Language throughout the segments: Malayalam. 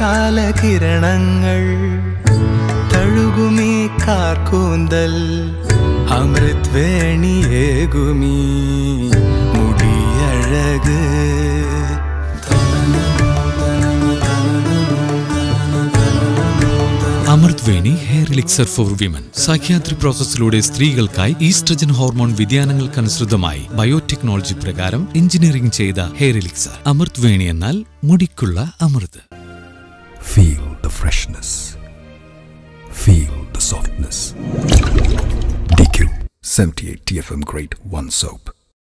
കാലകിരണങ്ങൾ തഴുകുമീ കാർക്കൂന്തൽ അമൃത് വേണിയേകുമീ മുടിയഴക് Amrit Veni hair elixir for women Sahyadri പ്രോസസ്സിലൂടെ സ്ത്രീകൾക്കായി ഈസ്ട്രജൻ ഹോർമോൺ വ്യതിയാനങ്ങൾക്കനുസൃതമായി ബയോടെക്നോളജി പ്രകാരം എഞ്ചിനീയറിംഗ് ചെയ്ത ഹെയർ എലിക്സർ അമൃത് വേണി എന്നാൽ മുടിക്കുള്ള അമൃത് Feel the freshness. Feel the softness. DQ 78 TFM Grade 1 Soap.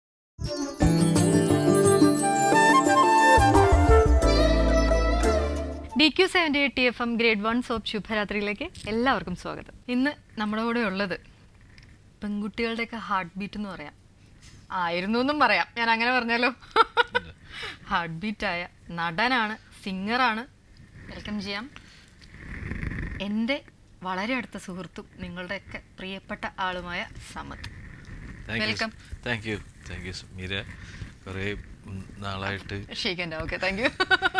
D Q seventy eight T F M grade one soap ശുഭരാത്രിയിലേക്ക് എല്ലാവർക്കും സ്വാഗതം ഇന്ന് നമ്മുടെ കൂടെ ഉള്ളത് പെൺകുട്ടികളുടെയൊക്കെ ഹാർട്ട് ബീറ്റ് എന്ന് പറയാം ആയിരുന്നു എന്നും പറയാം ഞാൻ അങ്ങനെ പറഞ്ഞാലോ ഹാർട്ട് ബീറ്റായ നടനാണ് സിംഗറാണ് വെൽക്കം ചെയ്യാം എൻ്റെ വളരെ അടുത്ത സുഹൃത്തും നിങ്ങളുടെയൊക്കെ പ്രിയപ്പെട്ട ആളുമായ Samath welcome thank you thank you Meera കുറേ ഉം, നാളായിട്ട് ഷെയ്ക്കൻ്റെ ഓക്കെ താങ്ക് യു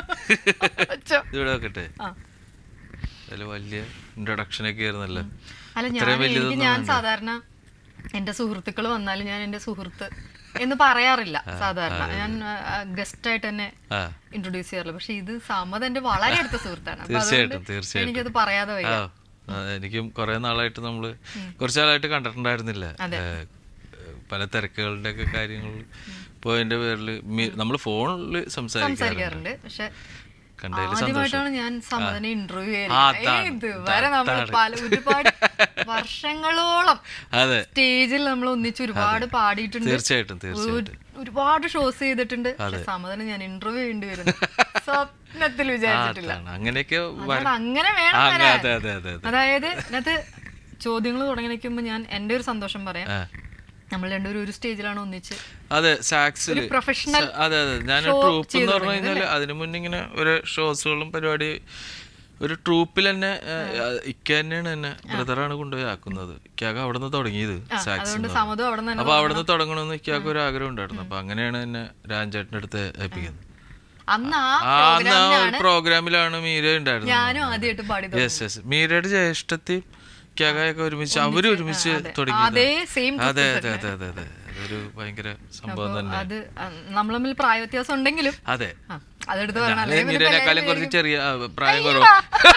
ഇവിടെ വെക്കട്ടെ ആ. അതിൽ വലിയ ഇൻട്രൊഡക്ഷൻ ഒക്കെ ആയിരുന്നല്ലോ അല്ല ഞാൻ ഇത്രയും എനിക്ക് വലിയതൊന്നും ഞാൻ വേണ്ട. സാധാരണ എന്റെ സുഹൃത്തുക്കൾ വന്നാലും ഞാൻ എന്റെ സുഹൃത്ത് എന്ന് പറയാറില്ല സാധാരണ ഞാൻ ഗസ്റ്റ് ആയിട്ട് തന്നെ ആ ഇൻട്രൊഡ്യൂസ് ചെയ്യാറില്ല പക്ഷെ ഇത് സമത് എന്റെ വളരെ അടുത്ത സുഹൃത്താണ് അപ്പൊ തീർച്ചയായിട്ടും അതുകൊണ്ട് തീർച്ചയായിട്ടും എനിക്കത് പറയാതെ ആ വയ്യ ആ, എനിക്കും കുറെ നാളായിട്ട് നമ്മള് കുറച്ച് നാളായിട്ട് കണ്ടിട്ടുണ്ടായിരുന്നില്ല അതെ. ഏ, പല തിരക്കുകളുടെ ഒക്കെ കാര്യങ്ങൾ ഇപ്പൊ അതിന്റെ പേരിൽ നമ്മൾ ഫോണിൽ സംസാരിക്കാറുണ്ട് സംസാരിക്കാറുണ്ട് പക്ഷെ കണ്ടതിൽ ആദ്യമായിട്ടാണ് ഞാൻ സമതിനെ ഇന്റർവ്യൂ ആ, അതാണ്. ഇതുവരെ നമ്മൾ അതാണ്. പല ഒരുപാട് വർഷങ്ങളോളം അതെ സ്റ്റേജിൽ നമ്മൾ ഒന്നിച്ച് ഒരുപാട് പാടിയിട്ടുണ്ട് തീർച്ചയായിട്ടും തീർച്ചയായിട്ടും ഒരു- ഒരുപാട് ഷോസ് ചെയ്തിട്ടുണ്ട് പക്ഷെ സമതിന് ഞാൻ ഇന്റർവ്യൂ ചെയ്യേണ്ടി വരുന്നു സ്വപ്നത്തിൽ ആ, വിചാരിച്ചിട്ടില്ല അതാണ്. അങ്ങനെയൊക്കെ വര- അതാണ് അങ്ങനെ വേണം ആ, വരാൻ. അതെ അതെ അതെ അതെ അതായത് ഇതിനകത്ത് ചോദ്യങ്ങൾ തുടങ്ങി നിൽക്കുമ്പോ ഞാൻ എന്റെ ഒരു സന്തോഷം പറയാം ആ. നമ്മൾ രണ്ടുപേരും ഒരു സ്റ്റേജിലാണ് ഒന്നിച്ച് അതെ സാക്സിൽ ഒരു professional അതെ അതെ ഞാൻ show ട്രൂപ്പ് എന്ന് ചെയ്ത് പറഞ്ഞു തുടങ്ങിയത് കഴിഞ്ഞാൽ അതിനു മുന്നേ ഇങ്ങനെ ഒരു ഷോസുകളും പരിപാടി ഒരു ട്രൂപ്പിൽ തന്നെ ഏഹ്, ഇക്ക തന്നെയാണ് എന്നെ ബ്രദറാണ് കൊണ്ടുപോയി ആക്കുന്നത് ഇക്കാക്ക് അവിടെ നിന്ന് തുടങ്ങിയത് സാക്സ് അതുകൊണ്ട് സമതും അവിടെ നിന്ന് അപ്പൊ അവിടെ നിന്ന് തുടങ്ങണമെന്ന് ഇക്കാക്ക് ഒരു ആഗ്രഹം ഉണ്ടായിരുന്നു അപ്പൊ അങ്ങനെയാണ് എന്നെ രാജേട്ടൻ്റെ അടുത്ത് ഏൽപ്പിക്കുന്നത് അന്ന് ആ ആ അന്ന് ആ ഒരു പ്രോഗ്രാമിലാണ് പ്രോഗ്രാമിലാണ് മീര ഉണ്ടായിരുന്നത് ഞാനും ആദ്യമായിട്ട് പാടി യെസ് യെസ് മീരയുടെ ജ്യേഷ്ഠത്തി ഇക്കാകയൊക്കെ ഒരുമിച്ച് അവര് ഒരുമിച്ച് അതെ. തുടങ്ങിയത് അതേ same അതെ group അതെ അതെ അതെ അതെ അതൊരു ഭയങ്കര സംഭവം തന്നെ അത് നമ്മൾ തമ്മിൽ പ്രായ വ്യത്യാസം ഉണ്ടെങ്കിലും അതെ ആ, അതെടുത്ത് ഞാൻ പറയണം അല്ലെങ്കിൽ പിന്നെ മീരേനേക്കാളും പലരും കുറച്ച് ചെറിയ ആ, പ്രായം കുറവ്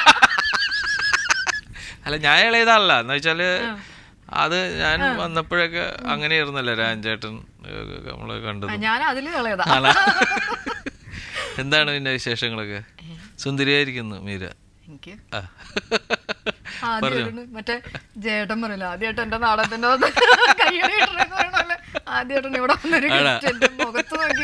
അല്ല ഞാൻ ഇളയതല്ല എന്ന് വെച്ചാല് അത് ഞാൻ വന്നപ്പോഴൊക്കെ അങ്ങനെയായിരുന്നല്ലോ രാജേട്ടൻ ഏഹ്, നമ്മള് കണ്ടത് ആ, ഞാൻ അതിൽ കളയതാ ആണോ? എന്താണ് പിന്നെ വിശേഷങ്ങളൊക്കെ സുന്ദരിയായിരിക്കുന്നു മീര എനിക്ക് ആ. ആദ്യമായിട്ടാണ് മറ്റേ ജേട്ടൻ പറയില്ല ആദ്യമായിട്ട് എന്റെ നാടകത്തിന്റെ കയ്യടി കിട്ടണെന്ന് പറയണല്ലേ ആദ്യമായിട്ടാണ് ഇവിടെ വന്നൊരു ആടാ. guest എന്റെ മുഖത്ത് നോക്കി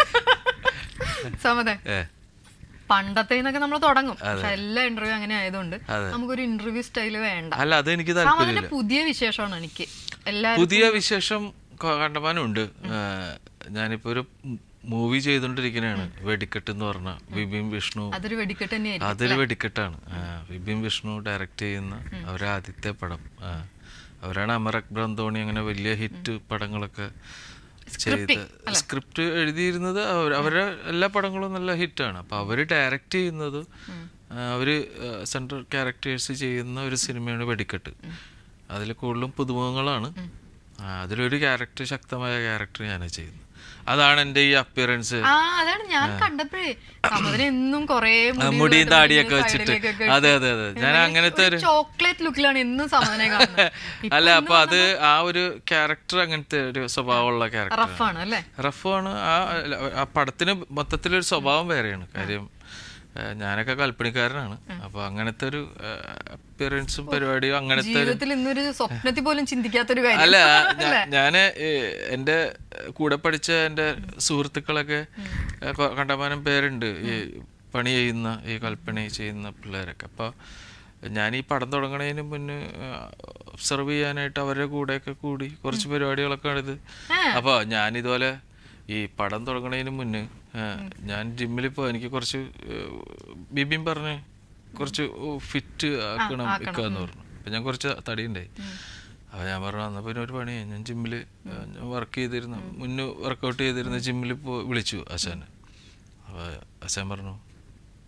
സമതെ ഏ പണ്ടത്തെ നമ്മൾ തുടങ്ങും പക്ഷെ എല്ലാ ഇന്റർവ്യൂ അങ്ങനെ ആയതുകൊണ്ട് നമുക്കൊരു ഇന്റർവ്യൂ സ്റ്റൈല് വേണ്ട അല്ല അത് എനിക്ക് സമതിന്റെ താല്പര്യമില്ല പുതിയ വിശേഷമാണ് എനിക്ക് എല്ലാരും പുതിയ വിശേഷം ക- കണ്ടമാനമുണ്ട് ഏഹ്, ഞാനിപ്പോ ഒരു മൂവി ചെയ്തോണ്ടിരിക്കുന്നതാണ് വെടിക്കെട്ട് എന്ന് പറഞ്ഞ വിപിൻ വിഷ്ണു അതൊരു വെടിക്കെട്ട് തന്നെയായിരിക്കും അതൊരു വെടിക്കെട്ടാണ് ആ, വിപിൻ വിഷ്ണു ഡയറക്റ്റ് ചെയ്യുന്ന അവരുടെ ആദ്യത്തെ പടം ആ, അവരാണ് അമർ അക്ബർ ധോണി അങ്ങനെ വലിയ ഹിറ്റ് പടങ്ങളൊക്കെ ചെയ്ത് സ്ക്രിപ്റ്റ് എഴുതിയിരുന്നത് അവർ അവരുടെ എല്ലാ പടങ്ങളും നല്ല ഹിറ്റാണ് അപ്പൊ അവര് ഡയറക്റ്റ് ചെയ്യുന്നത് ആ, അവര് സെൻട്രൽ ക്യാരക്ടേഴ്സ് ചെയ്യുന്ന ഒരു സിനിമയാണ് വെടിക്കെട്ട് അതിൽ കൂടുതലും പുതുമുഖങ്ങളാണ് ആ, അതിലൊരു ക്യാരക്ടർ ശക്തമായ ക്യാരക്ടർ ഞാനാണ് ചെയ്യുന്നത് അതാണ് എൻ്റെ ഈ അപ്പിയറൻസ് ആ അതാണ് ഞാൻ കണ്ടപ്പോഴേ സമതിന് എന്നും കൊറേ മുടിയും താടിയൊക്കെ വെച്ചിട്ട് അതെ അതെ അതെ ഞാൻ അങ്ങനത്തെ ഒരു ചോക്ലേറ്റ് ലുക്കിലാണ് എന്നും സമതിനെ കാണുന്നത് അല്ല അപ്പൊ അത് ആ ഒരു ക്യാരക്ടർ അങ്ങനത്തെ ഒരു സ്വഭാവമുള്ള ക്യാരക്ടർ റഫാണ് അല്ലേ റഫാണ് ആ ആ പടത്തിന് മൊത്തത്തിലൊരു സ്വഭാവം വേറെയാണ് കാര്യം ആ, ഞാനൊക്കെ കൽപ്പണിക്കാരനാണ് അപ്പൊ അങ്ങനത്തെ ഒരു അപ്പിയറൻസും പരിപാടിയും അങ്ങനത്തെ ഒരു ജീവിതത്തിൽ ഇന്നൊരു സ്വപ്നത്തിൽ പോലും ചിന്തിക്കാത്തൊരു കാര്യം അല്ല ഞാ- ഞാന് ഏ, എന്റെ കൂടെ പഠിച്ച എന്റെ സുഹൃത്തുക്കളൊക്കെ ഏ, കൊ- കണ്ടമാനം പേരുണ്ട് ഈ പണി ചെയ്യുന്ന ഈ കൽപ്പണി ചെയ്യുന്ന പിള്ളേരൊക്കെ അപ്പൊ ഞാൻ ഈ പടം തുടങ്ങണതിന് മുന്നേ ഒബ്സർവ് ചെയ്യാനായിട്ട് അവരുടെ കൂടെയൊക്കെ കൂടി കുറച്ച് പരിപാടികളൊക്കെ ആണ് ഇത് അപ്പൊ ഞാൻ ഇതുപോലെ ഈ പടം തുടങ്ങണതിന് മുന്നേ ആ, ഞാൻ ജിമ്മിൽ പോ എനിക്ക് കുറച്ച് ഏ, ബിബിൻ പറഞ്ഞ് കുറച്ച് ഫിറ്റ് ആക്കണം ഇക്കാന്ന് പറഞ്ഞു അപ്പൊ ഞാൻ കുറച്ച് തടിയുണ്ടായി അപ്പൊ ഞാൻ പറഞ്ഞു അന്ന് പിന്നെ ഒരു പണി ഞാൻ ജിമ്മില് ഞാൻ വർക്ക് ചെയ്തിരുന്ന മുന്നേ വർക്കൗട്ട് ചെയ്തിരുന്ന ജിമ്മിൽ പോ വിളിച്ചു അശാനെ അപ്പൊ അശാൻ പറഞ്ഞു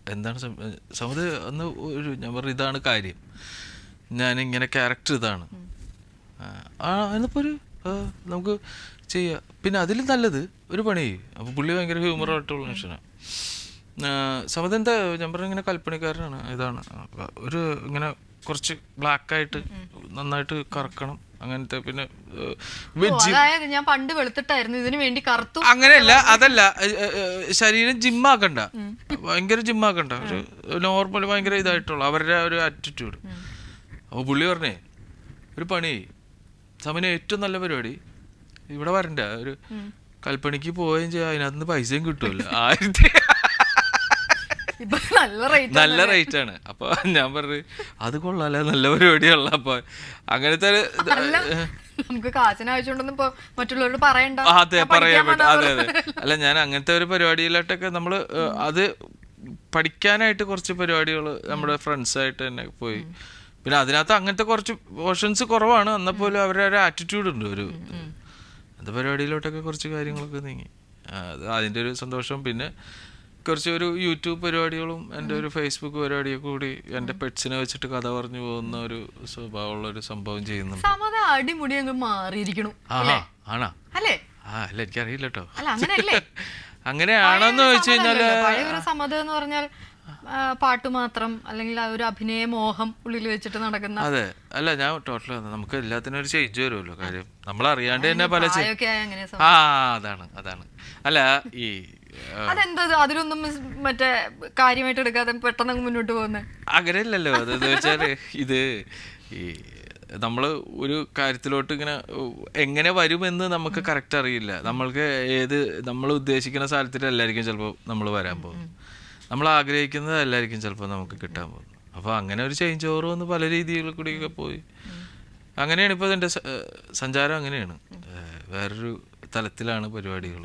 എന്താണ് സം- സമുദ് അന്ന് ഒരു ഞാൻ പറഞ്ഞു ഇതാണ് കാര്യം ഞാനിങ്ങനെ ക്യാരക്ടർ ഇതാണ് ആ, ആ എന്നിപ്പോൾ ഒരു ആ, നമുക്ക് ചെയ്യാം പിന്നെ അതിലും നല്ലത് ഒരു പണി ചെയ്യും അപ്പോൾ പുള്ളി ഭയങ്കര ഹ്യൂമറായിട്ടുള്ള മനുഷ്യനാണ് സമത് എന്താ ഞാൻ പറഞ്ഞ ഇങ്ങനെ കൽപ്പണിക്കാരനാണ് ഇതാണ് അപ്പൊ ഒരു ഇങ്ങനെ കുറച്ച് ബ്ലാക്ക് ആയിട്ട് നന്നായിട്ട് കറക്കണം അങ്ങനത്തെ പിന്നെ ഓ, വെജ് അതായത് ഞാൻ പണ്ട് വെളുത്തിട്ടായിരുന്നു ഇതിനു വേണ്ടി കറുത്തു അങ്ങനെയല്ല അതല്ല ഏ, ഏ, ഏ, ശരീരം ജിമ്മാക്കണ്ട ഭയങ്കര ജിമ്മാക്കണ്ട ഒരു നോർമൽ ഭയങ്കര ഇതായിട്ടുള്ള അവരുടെ ആ ഒരു ആറ്റിറ്റ്യൂഡ് അപ്പോൾ പുള്ളി പറഞ്ഞേ ഒരു പണി സമന് ഏറ്റവും നല്ല പരിപാടി ഇവിടെ വരണ്ട ഒരു കൽപ്പണിക്ക് പോവുകയും ചെയ്യാം അതിനകത്ത് നിന്ന് പൈസയും കിട്ടുമല്ലോ ആയിരത്തി ഇപ്പൊ നല്ല റേറ്റ് നല്ല റേറ്റ് ആണ് അപ്പൊ ഞാൻ പറഞ്ഞു അത് കൊള്ളാല്ലേ നല്ല പരിപാടിയുള്ള അപ്പൊ അങ്ങനത്തെ ഒരു ഇത് അല്ല നമുക്ക് കാശിന് ആവശ്യമുണ്ടെന്ന് ഇപ്പൊ മറ്റുള്ളവരോട് പറയണ്ട ആ, അതെ ഞാൻ പറയാൻ പഠിക്കാൻ പറ്റും അതെ വന്നതാ. അതെ അല്ല ഞാൻ അങ്ങനത്തെ ഒരു പരിപാടിയിലോട്ടൊക്കെ നമ്മൾ അത് പഠിക്കാനായിട്ട് കുറച്ച് പരിപാടികൾ നമ്മുടെ ഫ്രണ്ട്സ് ആയിട്ട് തന്നെ പോയി പിന്നെ അതിനകത്ത് അങ്ങനത്തെ കുറച്ച് പോർഷൻസ് കുറവാണ് എന്നാൽ പോലും അവരുടെ ഒരു ആറ്റിറ്റ്യൂഡ് ഉണ്ട് ഒരു അത് പരിപാടിയിലോട്ടൊക്കെ കുറച്ച് കാര്യങ്ങളൊക്കെ നീങ്ങി ആ, അത് അതിൻ്റെ ഒരു സന്തോഷം പിന്നെ കുറച്ച് ഒരു യൂട്യൂബ് പരിപാടികളും എൻ്റെ ഒരു ഫേസ്ബുക്ക് പരിപാടിയൊക്കെ കൂടി എൻ്റെ പെറ്റ്സിനെ വെച്ചിട്ട് കഥ പറഞ്ഞു പോകുന്ന ഒരു സ്വഭാവമുള്ള ഒരു സംഭവം ചെയ്യുന്നുണ്ട് സമത അടിമുടി അങ്ങ് മാറിയിരിക്കണു ആഹാ ആണാ അല്ലേ ആ അല്ല എനിക്കറിയില്ല കേട്ടോ അല്ല അങ്ങനെയല്ലേ അങ്ങനെയാണെന്ന് പഴയ ഒരു വെച്ച് കഴിഞ്ഞാല് സമ്മതമല്ലല്ലോ. പഴയ ഒരു സമ്മതം എന്ന് പറഞ്ഞാൽ ആ, പാട്ട് മാത്രം അല്ലെങ്കിൽ ആ ഒരു അഭിനയ മോഹം ഉള്ളിൽ വെച്ചിട്ട് നടക്കുന്ന അതെ അല്ല ഞാൻ ടോട്ടൽ നമുക്ക് എല്ലാത്തിനും ഒരു ചേഞ്ച് വരുമല്ലോ കാര്യം നമ്മൾ അറിയാണ്ട് തന്നെ പല ചെ- പ്രായമൊക്കെ ആയ അങ്ങനെ സം- ആ അതാണ് അതാണ് അല്ല ഈ ആ, അതെന്താ ഇത്? അതിലൊന്നും മിസ് മറ്റേ കാര്യമായിട്ട് എടുക്കാതെ പെട്ടെന്ന് അങ്ങ് മുന്നോട്ട് പോകുന്നത് അങ്ങനെയല്ലല്ലോ അതെന്ന് വെച്ചാല് ഇത് ഈ നമ്മൾ ഒരു കാര്യത്തിലോട്ട് ഇങ്ങനെ ഉ, എങ്ങനെ വരുമെന്ന് നമുക്ക് കറക്റ്റ് അറിയില്ല നമ്മൾക്ക് ഏത് നമ്മൾ ഉദ്ദേശിക്കുന്ന സ്ഥലത്തിലല്ലായിരിക്കും ചിലപ്പോൾ നമ്മൾ വരാൻ പോകുന്നത് നമ്മൾ ആഗ്രഹിക്കുന്നത് അല്ലായിരിക്കും ചിലപ്പോൾ നമുക്ക് കിട്ടാൻ പോകുന്നത് അപ്പോൾ അങ്ങനെ ഒരു ചേഞ്ച് ഓവർ വന്ന് പല രീതിയിൽ കൂടിയൊക്കെ പോയി അങ്ങനെയാണ് ഇപ്പോൾ എൻ്റെ സഞ്ചാരം അങ്ങനെയാണ് ഏഹ് വേറൊരു തലത്തിലാണ് പരിപാടികൾ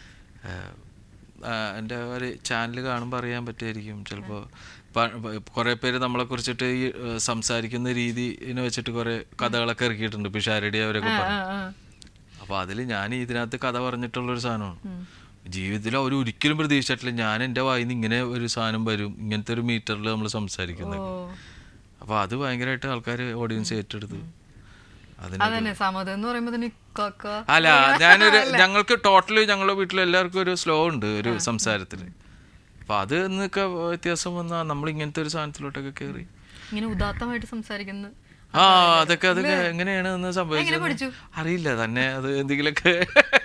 എൻ്റെ ഒരു ചാനൽ കാണുമ്പോൾ അറിയാൻ പറ്റുമായിരിക്കും ചിലപ്പോൾ കുറേ പേര് നമ്മളെ കുറിച്ചിട്ട് ഈ ഏഹ് സംസാരിക്കുന്ന രീതിനെ വെച്ചിട്ട് കുറേ കഥകളൊക്കെ ഇറക്കിയിട്ടുണ്ട് പിഷാരടി അവരൊക്കെ പറഞ്ഞു അപ്പോൾ അതിൽ ഞാൻ ഇതിനകത്ത് കഥ പറഞ്ഞിട്ടുള്ളൊരു സാധനമാണ് ജീവിതത്തിൽ അവർ ഒരിക്കലും പ്രതീക്ഷിച്ചിട്ടില്ല ഞാൻ എൻ്റെ വായിൽ നിന്ന് ഇങ്ങനെ ഒരു സാധനം വരും ഇങ്ങനത്തെ ഒരു മീറ്ററിൽ നമ്മൾ സംസാരിക്കുന്നത് അപ്പോൾ അത് ഭയങ്കരമായിട്ട് ആൾക്കാർ ഓഡിയൻസ് ഏറ്റെടുത്തു അതിന് അതന്നെ സമതം എന്ന് പറയുമ്പോ തന്നെ കക്ക അല്ല ഞാനൊരു ഞങ്ങൾക്ക് ടോട്ടലി ഞങ്ങളുടെ വീട്ടിൽ എല്ലാവർക്കും ഒരു സ്ലോ ഉണ്ട് ഒരു സംസാരത്തിൽ അപ്പൊ അത് എന്നൊക്കെ വ്യത്യാസം വന്നാൽ നമ്മൾ ഇങ്ങനത്തെ ഒരു സാധനത്തിലോട്ടൊക്കെ കയറി ഇങ്ങനെ ഉദാത്തമായിട്ട് സംസാരിക്കുന്ന ആ അതൊക്കെ അതൊക്കെ എങ്ങനെയാണ് എന്ന് സംഭവിച്ചത് പഠിച്ചു? അറിയില്ല തന്നെ അത് എന്തെങ്കിലുമൊക്കെ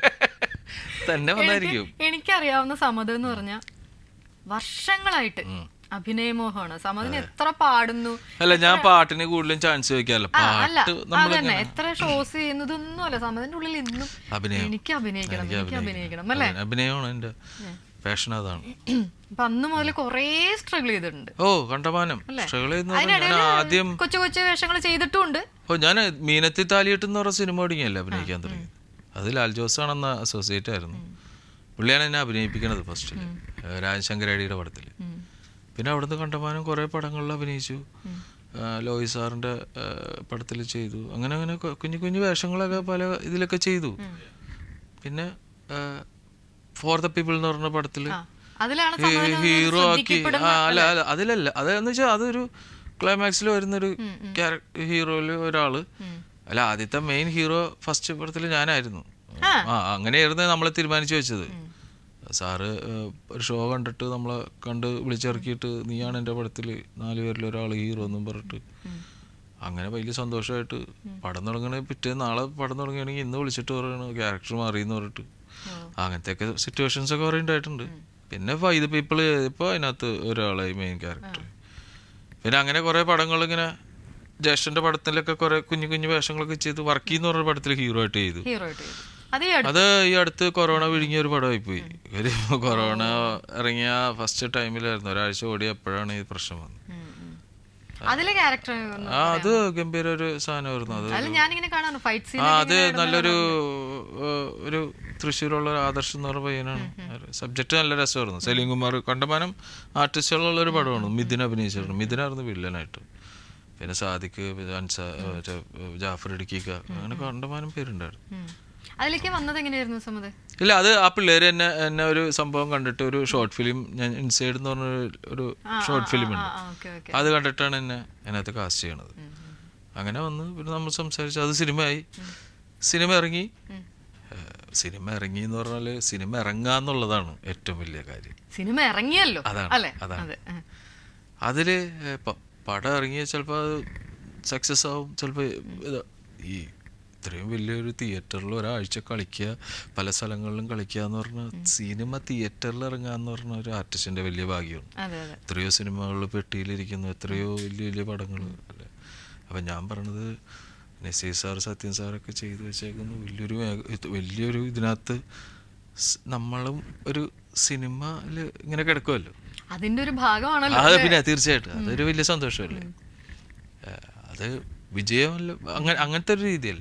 തന്നെ വന്നായിരിക്കും എനിക്കറിയാവുന്ന സമതം എന്ന് പറഞ്ഞ വർഷങ്ങളായിട്ട് അഭിനയമോഹമാണ് സമതിന് എത്ര പാടുന്നു അല്ല ഞാൻ പാട്ടിന് കൂടുതലും ചാൻസ് വെക്കാമല്ലോ ആ, അല്ല പാട്ട് നമ്മൾ അതന്നെ എത്ര ഷോസ് ചെയ്യുന്നതൊന്നും അല്ല സമതിന്റെ ഉള്ളിൽ ഇന്നും അഭിനയം എനിക്ക് അഭിനയിക്കണം എനിക്ക് എനിക്ക് അഭിനയിക്കണം. അഭിനയിക്കണം അല്ലേ അഭിനയം- അഭിനയമാണ് എൻ്റെ പാഷൻ അതാണ് അപ്പൊ അന്ന് മുതൽ കൊറേ സ്ട്രഗിൾ ചെയ്തിട്ടുണ്ട് ഓ കണ്ടമാനം സ്ട്രഗിൾ ചെയ്യുന്ന ഞാൻ അതിനിടയിൽ ആദ്യം കൊച്ചു കൊച്ചു വേഷങ്ങൾ ചെയ്തിട്ടുണ്ട് ഓ ഞാൻ മീനത്തി താലിയിട്ട് എന്ന് പറഞ്ഞ സിനിമ തുടങ്ങിയല്ലേ അഭിനയിക്കാൻ തുടങ്ങി അത് ലാൽ ജോസ് ആണെന്ന അസോസിയേറ്റ് ആയിരുന്നു പുള്ളിയാണ് എന്നെ അഭിനയിപ്പിക്കണത് ഫസ്റ്റിൽ രാജശങ്കരടിയുടെ പടത്തിൽ പിന്നെ അവിടുന്ന് കണ്ടമാനം കുറേ പടങ്ങളിൽ അഭിനയിച്ചു ആ, ലോയി സാറിൻ്റെ പടത്തിൽ ചെയ്തു അങ്ങനെ അങ്ങനെ കൊ- കുഞ്ഞു കുഞ്ഞു വേഷങ്ങളൊക്കെ പല ഇതിലൊക്കെ ചെയ്തു പിന്നെ ഫോർ ദ പീപ്പിൾ എന്ന് പറഞ്ഞ പടത്തിൽ ആ, അതിലാണ് സമതിന് ഒന്ന് ഹീറോ ആക്കി ശ്രദ്ധിക്കപ്പെടുന്ന- ആ അല്ല അല്ല അതിലല്ല അതെന്ന് വെച്ചാൽ അതൊരു ക്ലൈമാക്സിൽ വരുന്നൊരു ക്യാരക്ടർ ഹീറോയില് ഒരാള് അല്ല ആദ്യത്തെ മെയിൻ ഹീറോ ഫസ്റ്റ് പടത്തിൽ ഞാനായിരുന്നു ആ അങ്ങനെയായിരുന്നു നമ്മൾ തീരുമാനിച്ചു വെച്ചത് സാറ് ഏഹ്, ഒരു ഷോ കണ്ടിട്ട് നമ്മളെ കണ്ട് വിളിച്ചിറക്കിയിട്ട് നീയാണ് എൻ്റെ പടത്തിൽ നാല് പേരിൽ ഒരാൾ ഹീറോ എന്നും പറഞ്ഞിട്ട് അങ്ങനെ വലിയ സന്തോഷമായിട്ട് പടം തുടങ്ങണ പിറ്റേ നാളെ പടം തുടങ്ങുകയാണെങ്കിൽ ഇന്ന് വിളിച്ചിട്ട് പറയണു ക്യാരക്ടർ മാറി എന്ന് പറഞ്ഞിട്ട് അങ്ങനത്തെയൊക്കെ സിറ്റുവേഷൻസ് ഒക്കെ കുറേ ഉണ്ടായിട്ടുണ്ട് പിന്നെ ഫൈവ് പീപ്പിൾ ഇപ്പോൾ അതിനകത്ത് ഒരാളായി മെയിൻ ക്യാരക്ടർ പിന്നെ അങ്ങനെ കുറേ പടങ്ങൾ ഇങ്ങനെ ജ്യേഷ്ഠൻ്റെ പടത്തിലൊക്കെ കുറേ കുഞ്ഞു കുഞ്ഞു വേഷങ്ങളൊക്കെ ചെയ്ത് വർക്കി എന്ന് പറഞ്ഞ പടത്തിൽ ഹീറോ ആയിട്ട് ചെയ്തു ഹീറോ ആയിട്ട് ചെയ്തു. അത് ഈ അടുത്ത് അത് ഈ അടുത്ത് കൊറോണ വിഴുങ്ങിയ ഒരു പടമായി പോയി ഒരു കൊറോണ ഇറങ്ങിയ ഫസ്റ്റ് ടൈമിലായിരുന്നു ഒരാഴ്ച ഓടിയപ്പോഴാണ് ഈ പ്രശ്നം വന്നത് അതിലെ ക്യാരക്ടർ ആ അത് ഗംഭീര ഒരു സാധനമായിരുന്നു അത് അതിൽ ഞാനിങ്ങനെ കാണാను ഫൈറ്റ് സീൻ ആ അത് നല്ലൊരു ഏഹ്, ഒരു തൃശ്ശൂരുള്ള ഒരു ആദർശ് എന്ന് പറഞ്ഞ പയ്യനാണ് സബ്ജക്ട് നല്ല രസമായിരുന്നു സലീം കുമാർ കണ്ടമാനം ആർട്ടിസ്റ്റുകളുള്ള ഒരു പടമാണ് മിഥുൻ അഭിനയിച്ചിരുന്നു മിഥുനായിരുന്നു വില്ലനായിട്ട് പിന്നെ സാദിഖ് പിന്നെ അൻസ മറ്റേ ജാഫർ ഇടുക്കിക്ക അങ്ങനെ കണ്ടമാനം പേരുണ്ടായിരുന്നു അതിലേക്ക് വന്നത് എങ്ങനെയായിരുന്നു സമത് ഇല്ല അത് ആ പിള്ളേര് എന്നെ എന്നെ ഒരു സംഭവം കണ്ടിട്ട് ഒരു ഷോർട്ട് ഫിലിം ഞാൻ ഇൻസൈഡ് എന്ന് പറഞ്ഞ ഒരു- ഒരു ഷോർട്ട് ഫിലിം ഉണ്ട് ആ ഓക്കെ ഓക്കെ അത് കണ്ടിട്ടാണ് എന്നെ അതിനകത്ത് കാസ്റ്റ് ചെയ്യണത് അങ്ങനെ വന്ന് പിന്നെ നമ്മൾ സംസാരിച്ചു അത് സിനിമയായി സിനിമ ഇറങ്ങി ഏഹ്, സിനിമ ഇറങ്ങി എന്ന് പറഞ്ഞാൽ സിനിമ ഇറങ്ങുക എന്നുള്ളതാണ് ഏറ്റവും വലിയ കാര്യം സിനിമ ഇറങ്ങിയല്ലോ അതാണ്, അല്ലേ അതാണ്. അതെ ആ. അതിൽ പടം ഇറങ്ങിയ ചിലപ്പോൾ അത് സക്സസ് ആവും ചിലപ്പോൾ ഇത് ഈ ഇത്രയും വലിയൊരു തിയേറ്ററിൽ ഒരാഴ്ച കളിക്കുക പല സ്ഥലങ്ങളിലും കളിക്കുക എന്ന് പറഞ്ഞാൽ സിനിമ തിയേറ്ററിൽ ഇറങ്ങുക എന്ന് പറഞ്ഞ ഒരു ആർട്ടിസ്റ്റിൻ്റെ വലിയ ഭാഗ്യമാണ് അതെ അതെ എത്രയോ സിനിമകൾ പെട്ടിയിലിരിക്കുന്നു എത്രയോ വലിയ വലിയ പടങ്ങൾ അല്ലേ അപ്പം ഞാൻ പറഞ്ഞത് നസീർ സാർ സത്യൻ സാറൊക്കെ ചെയ്തു വെച്ചേക്കുന്ന വലിയൊരു മേഖ- ഇത് വലിയൊരു ഇതിനകത്ത് സ് നമ്മളും ഒരു സിനിമയിൽ ഇങ്ങനെ കിടക്കുമല്ലോ അതിന്റെ ഒരു ഭാഗമാണല്ലോ അത് അല്ലേ? പിന്നെ തീർച്ചയായിട്ടും അതൊരു വലിയ സന്തോഷമല്ലേ ഏ, അത് വിജയമല്ല അങ്ങനെ അങ്ങനത്തെ ഒരു രീതിയല്ല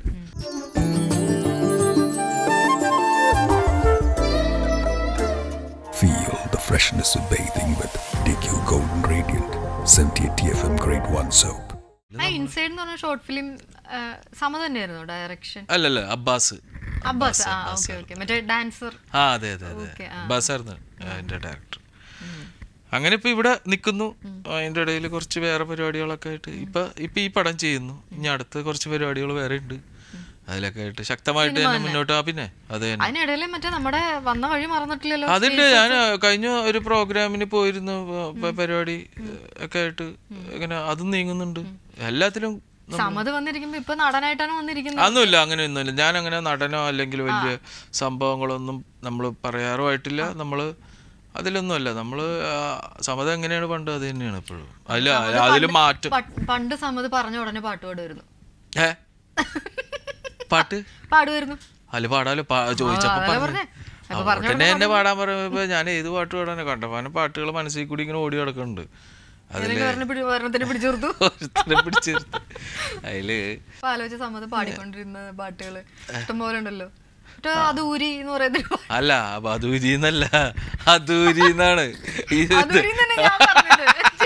Feel the freshness of bathing with DQ Golden Radiant 78 TFM Grade 1 soap. ആ ഇൻസൈഡ് എന്ന് പറഞ്ഞ ഷോർട്ട് ഫിലിം സമ തന്നെയായിരുന്നു ഡയറക്ഷൻ അല്ലല്ല അബ്ബാസ് അബ്ബാസ് ആ ഓക്കെ ഓക്കെ മറ്റേ ഡാൻസർ ആ അതെ അതെ അതെ Okay, ആ. അബ്ബാസ് ആയിരുന്നു എൻ്റെ ഡയറക്ടർ അങ്ങനെ ഇപ്പൊ ഇവിടെ നിൽക്കുന്നു അതിൻ്റെ ഇടയിൽ കുറച്ച് വേറെ പരിപാടികളൊക്കെ ആയിട്ട് ഇപ്പൊ ഇപ്പൊ ഈ പടം ചെയ്യുന്നു ഇനി അടുത്ത കുറച്ച് പരിപാടികൾ വേറെ ഉണ്ട് അതിലൊക്കെ ആയിട്ട് ശക്തമായിട്ട് തന്നെ മുന്നോട്ട് ആ പിന്നെ അത് തന്നെ അതിനിടയിൽ മറ്റേ നമ്മുടെ വന്ന വഴി മറന്നിട്ടില്ലല്ലോ അതുണ്ട് ഞാൻ കഴിഞ്ഞ ഒരു പ്രോഗ്രാമിന് പോയിരുന്നു പ- പ- പരിപാടി ഏഹ്, ഒക്കെ ആയിട്ട് ഇങ്ങനെ അതും നീങ്ങുന്നുണ്ട് എല്ലാത്തിലും സമത് വന്നിരിക്കുമ്പോ ഇപ്പൊ നടനായിട്ടാണ് വന്നിരിക്കുന്നത് അതൊന്നുമില്ല അങ്ങനെയൊന്നുമില്ല ഞാൻ അങ്ങനെ നടനോ അല്ലെങ്കിൽ വലിയ സംഭവങ്ങളൊന്നും നമ്മൾ പറയാറുമായിട്ടില്ല നമ്മൾ അതിലൊന്നുമല്ല നമ്മൾ സമത എങ്ങനെയാണ് പണ്ട് അത് തന്നെയാണ് ഇപ്പോഴും അതിൽ അതിൽ മാറ്റം പ- പണ്ട് സമത് പറഞ്ഞ ഉടനെ പാട്ട് പാടുമായിരുന്നു ഏ പാട്ട് പാടുമായിരുന്നു അല്ല പാടാലോ പാ- ചോദിച്ചപ്പോ അതല്ലേ പറഞ്ഞു പറഞ്ഞേ. അപ്പൊ ആ, പറഞ്ഞ ഉടനെ എന്നെ പാടാൻ പറയുമ്പോ ഞാൻ ഏത് പാട്ട് പാടാനെ കണ്ടപ്പാനും പാട്ടുകൾ മനസ്സിൽ കൂടി ഇങ്ങനെ ഓടി കിടക്കുന്നുണ്ട് അതില് ഏതെങ്കിലും ഒരെണ്ണം പിടി- ഒരെണ്ണത്തിന് പിടിച്ചു കൊടുത്തു ഒരുത്തനെ പിടിച്ചിരുത്ത് അതില് അപ്പൊ ആലോചിച്ച സമത് പാടിക്കൊണ്ടിരുന്ന പാട്ടുകള് ഇഷ്ടംപോലെ ഉണ്ടല്ലോ മറ്റേ അതൂരി എന്ന് പറയുന്നത് അല്ല അദൂരി എന്നല്ല അദൂരി എന്നാണ് ഇത് അതൂരി തന്നെ ഞാൻ പറഞ്ഞത്